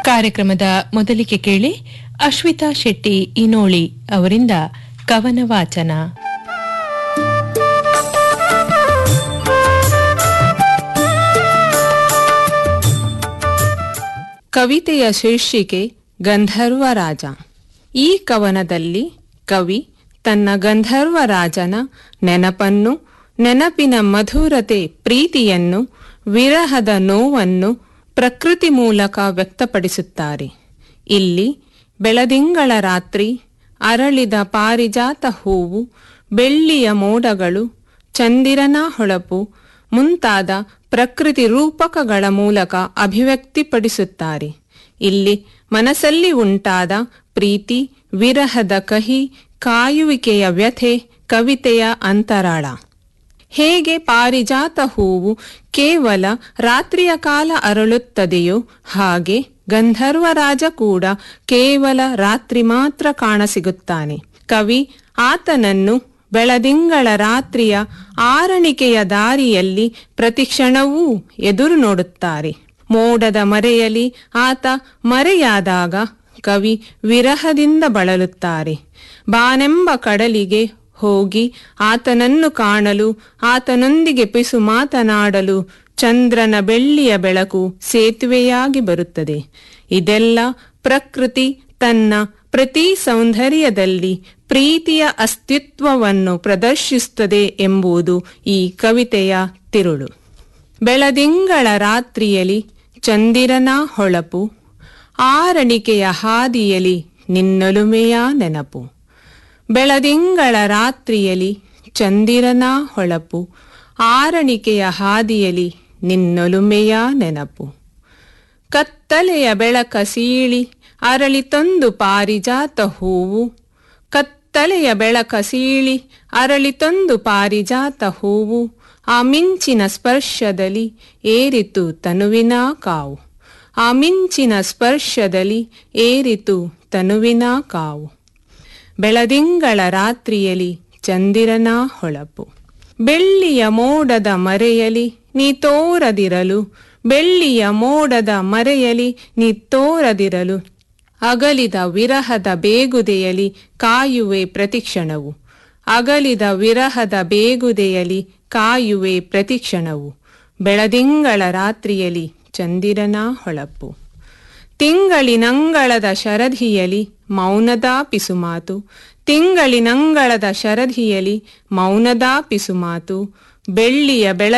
ಕಾರ್ಯಕ್ರಮದ ಮೊದಲಿಗೆ ಕೇಳಿ ಅಶ್ವಿತಾ ಶೆಟ್ಟಿ ಇನೋಳಿ ಅವರಿಂದ ಕವನ ವಾಚನ ಕವಿತೆಯ ಶೀರ್ಷಿಕೆ ಗಂಧರ್ವ ರಾಜ ಈ ಕವನದಲ್ಲಿ ಕವಿ ತನ್ನ ಗಂಧರ್ವ ರಾಜನ ನೆನಪನ್ನು ನೆನಪಿನ ಮಧುರತೆ ಪ್ರೀತಿಯನ್ನು ವಿರಹದ ನೋವನ್ನು ಪ್ರಕೃತಿ ಮೂಲಕ ವ್ಯಕ್ತಪಡಿಸುತ್ತಾರೆ ಇಲ್ಲಿ ಬೆಳದಿಂಗಳ ರಾತ್ರಿ ಅರಳಿದ ಪಾರಿಜಾತ ಹೂವು ಬೆಳ್ಳಿಯ ಮೋಡಗಳು ಚಂದಿರನ ಹೊಳಪು ಮುಂತಾದ ಪ್ರಕೃತಿ ರೂಪಕಗಳ ಮೂಲಕ ಅಭಿವ್ಯಕ್ತಿಪಡಿಸುತ್ತಾರೆ ಇಲ್ಲಿ ಮನಸ್ಸಲ್ಲಿ ಉಂಟಾದ ಪ್ರೀತಿ ವಿರಹದ ಕಹಿ ಕಾಯುವಿಕೆಯ ವ್ಯಥೆ ಕವಿತೆಯ ಅಂತರಾಳ ಹೇಗೆ ಪಾರಿಜಾತ ಹೂವು ಕೇವಲ ರಾತ್ರಿಯ ಕಾಲ ಅರಳುತ್ತದೆಯೋ ಹಾಗೆ ಗಂಧರ್ವರಾಜ ಕೂಡ ಕೇವಲ ರಾತ್ರಿ ಮಾತ್ರ ಕಾಣಸಿಗುತ್ತಾನೆ ಕವಿ ಆತನನ್ನು ಬೆಳದಿಂಗಳ ರಾತ್ರಿಯ ಆರಣಿಕೆಯ ದಾರಿಯಲ್ಲಿ ಪ್ರತಿಕ್ಷಣವೂ ಎದುರು ನೋಡುತ್ತಾರೆ ಮೋಡದ ಮರೆಯಲಿ ಆತ ಮರೆಯಾದಾಗ ಕವಿ ವಿರಹದಿಂದ ಬಳಲುತ್ತಾರೆ ಬಾನೆಂಬ ಕಡಲಿಗೆ ಹೋಗಿ ಆತನನ್ನು ಕಾಣಲು ಆತನೊಂದಿಗೆ ಪಿಸು ಮಾತನಾಡಲು ಚಂದ್ರನ ಬೆಳ್ಳಿಯ ಬೆಳಕು ಸೇತುವೆಯಾಗಿ ಬರುತ್ತದೆ ಇದೆಲ್ಲ ಪ್ರಕೃತಿ ತನ್ನ ಪ್ರತಿ ಸೌಂದರ್ಯದಲ್ಲಿ ಪ್ರೀತಿಯ ಅಸ್ತಿತ್ವವನ್ನು ಪ್ರದರ್ಶಿಸುತ್ತದೆ ಎಂಬುದು ಈ ಕವಿತೆಯ ತಿರುಳು ಬೆಳದಿಂಗಳ ರಾತ್ರಿಯಲಿ ಚಂದಿರನ ಹೊಳಪು ಆರಣಿಕೆಯ ಹಾದಿಯಲಿ ನಿನ್ನೊಲುಮೆಯ ನೆನಪು ಬೆಳದಿಂಗಳ ರಾತ್ರಿಯಲಿ ಚಂದಿರನ ಹೊಳಪು ಆರಣಿಕೆಯ ಹಾದಿಯಲಿ ನಿನ್ನೊಲುಮೆಯ ನೆನಪು ಕತ್ತಲೆಯ ಬೆಳಕ ಸೀಳಿ ಅರಳಿತೊಂದು ಪಾರಿಜಾತ ಹೂವು ಕತ್ತಲೆಯ ಬೆಳಕ ಸೀಳಿ ಅರಳಿತೊಂದು ಪಾರಿಜಾತ ಹೂವು ಆ ಮಿಂಚಿನ ಸ್ಪರ್ಶದಲ್ಲಿ ಏರಿತು ತನುವಿನ ಕಾವು ಆ ಮಿಂಚಿನ ಸ್ಪರ್ಶದಲ್ಲಿ ಏರಿತು ತನುವಿನ ಕಾವು ಬೆಳದಿಂಗಳ ರಾತ್ರಿಯಲಿ ಚಂದಿರನ ಹೊಳಪು ಬೆಳ್ಳಿಯ ಮೋಡದ ಮರೆಯಲಿ ನೀ ತೋರದಿರಲು ಬೆಳ್ಳಿಯ ಮೋಡದ ಮರೆಯಲಿ ನೀ ತೋರದಿರಲು ಅಗಲಿದ ವಿರಹದ ಬೇಗುದೆಯಲಿ ಕಾಯುವೆ ಪ್ರತಿಕ್ಷಣವು ಅಗಲಿದ ವಿರಹದ ಬೇಗುದೆಯಲಿ ಕಾಯುವೆ ಪ್ರತಿಕ್ಷಣವು ಬೆಳದಿಂಗಳ ರಾತ್ರಿಯಲಿ ಚಂದಿರನ ಹೊಳಪು ತಿಂಗಳಿನಂಗಳದ ಶರಧಿಯಲಿ ಮೌನದ ಪಿಸುಮಾತು ತಿಂಗಳಿನಂಗಳದ ಶರಧಿಯಲಿ ಮೌನದ ಪಿಸುಮಾತು ಬೆಳ್ಳಿಯ ಬೆಳ